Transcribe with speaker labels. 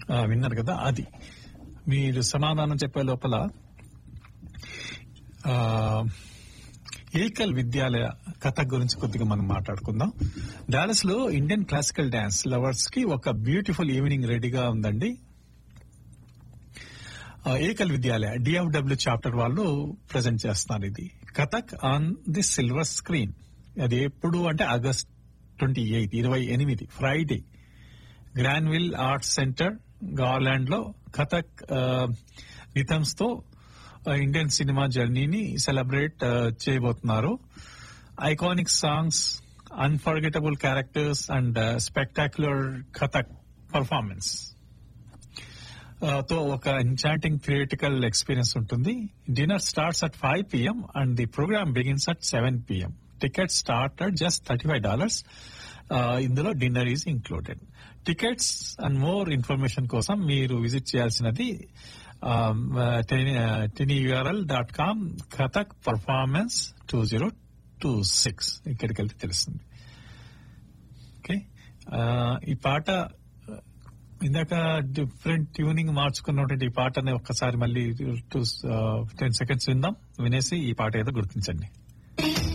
Speaker 1: ఆ, విన్నారు కదా అది మీరు సమాధానం చెప్పే లోపల ఆ, ఏకల్ విద్యాలయ కథ గురించి కొద్దిగా మనం మాట్లాడుకుందాం డాలస్ లో ఇండియన్ క్లాసికల్ డాన్స్ లవర్స్ కి ఒక బ్యూటిఫుల్ ఈవినింగ్ రెడీగా ఉందండి ఆ, ఏకల్ విద్యాలయ డిఎఫ్డబ్ల్యూ చాప్టర్ వాళ్ళు ప్రజెంట్ చేస్తున్నారు ఇది Kathak on the silver screen అది ఎప్పుడు అంటే ఆగస్ట్ ట్వంటీ ఎయిత్ ఇరవై ఎనిమిది Friday Granville Arts Center Garland లో కథక్ రిథమ్స్ తో ఆ, ఇండియన్ సినిమా జర్నీని సెలబ్రేట్ ఆ, చేయబోతున్నారు iconic songs unforgettable characters and spectacular Kathak performance తో ఒక ఎన్చాంటింగ్ థియేటికల్ ఎక్స్పీరియన్స్ ఉంటుంది dinner starts at five P M and the programme begins at seven P M ticket start at just thirty five dollars ఇందులో dinner is included tickets and more information కోసం మీరు visit చేయాల్సినది tinyurl dot com Kathak performance two zero two six ఇక్కడికి వెళ్తే తెలుస్తుంది okay ఈ పాట ఇందాక డిఫరెంట్ ట్యూనింగ్ మార్చుకున్నటువంటి ఈ పాటని ఒక్కసారి మళ్ళీ టూ టెన్ సెకండ్స్ విందాం వినేసి ఈ పాట ఏదో గుర్తించండి